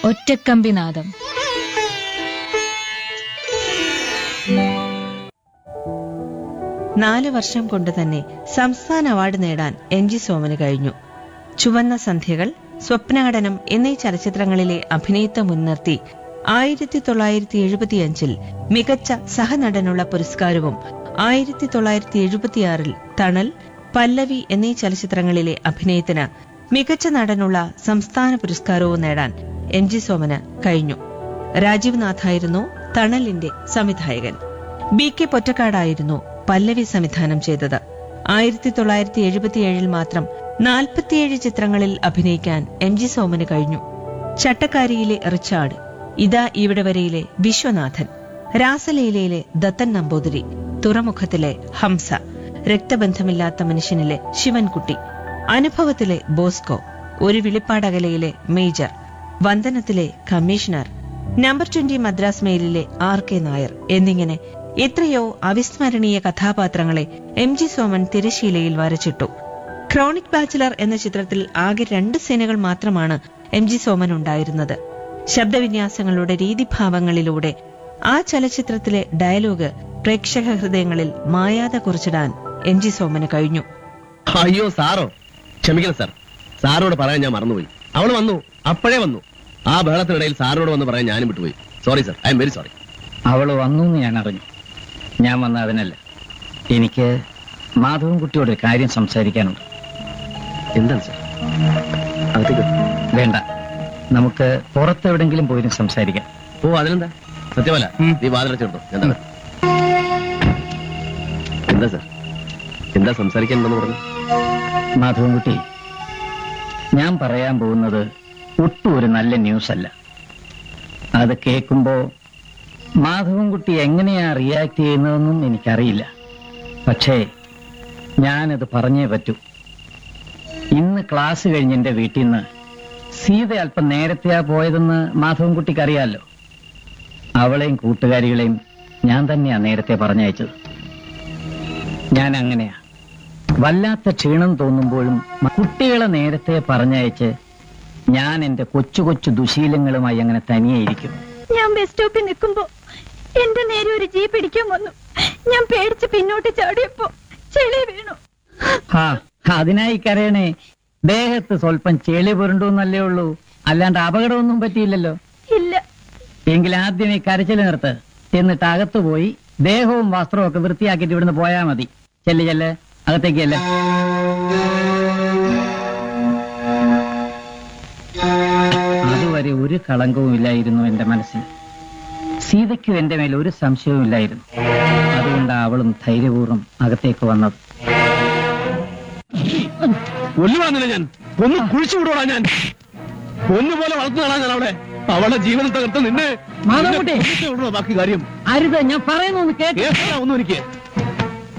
ഒറ്റക്കമ്പിനാദം നാല് വർഷം കൊണ്ട് തന്നെ സംസ്ഥാന അവാർഡ് നേടാൻ എം ജി സോമന് കഴിഞ്ഞു ചുവന്ന സന്ധ്യകൾ സ്വപ്നാടനം എന്നീ ചലച്ചിത്രങ്ങളിലെ അഭിനയത്തെ മുൻനിർത്തി ആയിരത്തി തൊള്ളായിരത്തി എഴുപത്തിയഞ്ചിൽ മികച്ച സഹനടനുള്ള പുരസ്കാരവും ആയിരത്തി തൊള്ളായിരത്തി എഴുപത്തിയാറിൽ തണൽ പല്ലവി എന്നീ ചലച്ചിത്രങ്ങളിലെ അഭിനയത്തിന് മികച്ച നടനുള്ള സംസ്ഥാന പുരസ്കാരവും നേടാൻ എം ജി സോമന് കഴിഞ്ഞു രാജീവ് നാഥായിരുന്നു തണലിന്റെ സംവിധായകൻ ബി കെ പൊറ്റക്കാടായിരുന്നു പല്ലവി സംവിധാനം ചെയ്തത് ആയിരത്തി തൊള്ളായിരത്തി എഴുപത്തിയേഴിൽ മാത്രം നാൽപ്പത്തിയേഴ് ചിത്രങ്ങളിൽ അഭിനയിക്കാൻ എം ജി സോമന് കഴിഞ്ഞു ചട്ടക്കാരിയിലെ റിച്ചാർഡ് ഇതാ ഇവിടെ വരെയിലെ വിശ്വനാഥൻ രാസലീലയിലെ ദത്തൻ നമ്പൂതിരി തുറമുഖത്തിലെ ഹംസ രക്തബന്ധമില്ലാത്ത മനുഷ്യനിലെ ശിവൻകുട്ടി അനുഭവത്തിലെ ബോസ്കോ ഒരു വിളിപ്പാടകലയിലെ മേജർ വന്ദനത്തിലെ കമ്മീഷണർ നമ്പർ ട്വന്റി മദ്രാസ് മെയിലിലെ ആർ കെ നായർ എന്നിങ്ങനെ എത്രയോ അവിസ്മരണീയ കഥാപാത്രങ്ങളെ എം ജി സോമൻ തിരശീലയിൽ വരച്ചിട്ടു ക്രോണിക് ബാച്ചിലർ എന്ന ചിത്രത്തിൽ ആകെ രണ്ട് സീനുകൾ മാത്രമാണ് എം ജി സോമൻ ഉണ്ടായിരുന്നത് ശബ്ദവിന്യാസങ്ങളുടെ രീതിഭാവങ്ങളിലൂടെ ആ ചലച്ചിത്രത്തിലെ ഡയലോഗ് പ്രേക്ഷക ഹൃദയങ്ങളിൽ മായാതെ കുറിച്ചിടാൻ എം ജി സോമന് കഴിഞ്ഞു അയ്യോ സാറോ ക്ഷമിക്കണം സാർ സാറിനോട് പറയാൻ ഞാൻ മറന്നുപോയി അവള് വന്നു അപ്പോഴേ വന്നു ആ ബഹളത്തിനിടയിൽ സാറിനോട് വന്ന് പറയാൻ ഞാനും വിട്ടുപോയി sorry sir I'm very sorry അവൾ വന്നു എന്ന് ഞാൻ അറിഞ്ഞു ഞാൻ വന്ന അതിനല്ല എനിക്ക് മാധവൻ കുട്ടിയോട് ഒരു കാര്യം സംസാരിക്കാനുണ്ട് എന്താണ് സാർ അകത്തേക്ക് വേണ്ട നമുക്ക് പുറത്തെവിടെങ്കിലും പോയിരുന്നു സംസാരിക്കാം ഓ അതിനെന്താ സത്യമല്ല നീ വാതിലടച്ചിട്ടോ എന്താ എന്താ സാർ എന്താ സംസാരിക്കാനുണ്ടെന്ന് പറഞ്ഞു മാധവൻ കുട്ടി ഞാൻ പറയാൻ പോകുന്നത് ഒട്ടും ഒരു നല്ല ന്യൂസ് അല്ല അത് കേൾക്കുമ്പോ മാധവൻകുട്ടി എങ്ങനെയാ റിയാക്ട് ചെയ്യുന്നതെന്നും എനിക്കറിയില്ല പക്ഷേ ഞാനത് പറഞ്ഞേ പറ്റൂ ഇന്ന് ക്ലാസ് കഴിഞ്ഞ് എന്റെ വീട്ടിൽ നിന്ന് സീത അല്പം നേരത്തെയാ പോയതെന്ന് മാധവൻകുട്ടിക്ക് അറിയാലോ അവളെയും കൂട്ടുകാരികളെയും ഞാൻ തന്നെയാ നേരത്തെ പറഞ്ഞയച്ചത് ഞാൻ അങ്ങനെയാ വല്ലാത്ത ക്ഷീണം തോന്നുമ്പോഴും കുട്ടികളെ നേരത്തെ പറഞ്ഞയച്ച് ഞാൻ എന്റെ കൊച്ചു കൊച്ചു ദുശീലങ്ങളുമായി അങ്ങനെ തനിയെ ഇരിക്കും ഞാൻ ബസ് സ്റ്റോപ്പിൽ നിൽക്കുമ്പോ എന്റെ നേരെ ഒരു ജീപ്പ് ഇടിക്കാൻ വന്നു ഞാൻ പേടിച്ച് പിന്നോട്ട് ചാടിയപ്പോ ചെളി വീണു ആ അതിനായി കരയണേ ദേഹത്ത് സ്വല്പം ചെളി പുരണ്ടൂന്നല്ലേ ഉള്ളൂ അല്ലാണ്ട് അപകടമൊന്നും പറ്റിയില്ലല്ലോ ഇല്ല എങ്കിൽ ആദ്യം ഈ കരച്ചിൽ നിർത്ത് എന്നിട്ട് അകത്ത് പോയി ദേഹവും വസ്ത്രവും ഒക്കെ വൃത്തിയാക്കിയിട്ട് ഇവിടുന്ന് പോയാ മതി ചെല്ല് ചെല്ല് അകത്തേക്ക് ചെല്ല് അതുവരെ ഒരു കളങ്കവും ഇല്ലായിരുന്നു എന്റെ മനസ്സിൽ സീതയ്ക്കും എന്റെ മേൽ ഒരു സംശയവും ഇല്ലായിരുന്നു അതുകൊണ്ടാണ് അവളും ധൈര്യപൂർവ്വം അകത്തേക്ക് വന്നത് കൊല്ലുവാന്നില്ല ഞാൻ ഒന്ന് കുഴിച്ചു വിടുവാ ഞാൻ ഒന്നുപോലെ വളർത്തുന്നതാണ് ഞാൻ അവിടെ അവളുടെ ജീവനം തകർത്ത് നിന്നെ മാധവൻകുട്ടി. നിന്നെ കൊന്നിട്ടേ ഉള്ളൂ ബാക്കി കാര്യം അരുത് ഞാൻ പറയുന്നു കേട്ട് കേൾക്കണ്ട ഒന്നും എനിക്ക്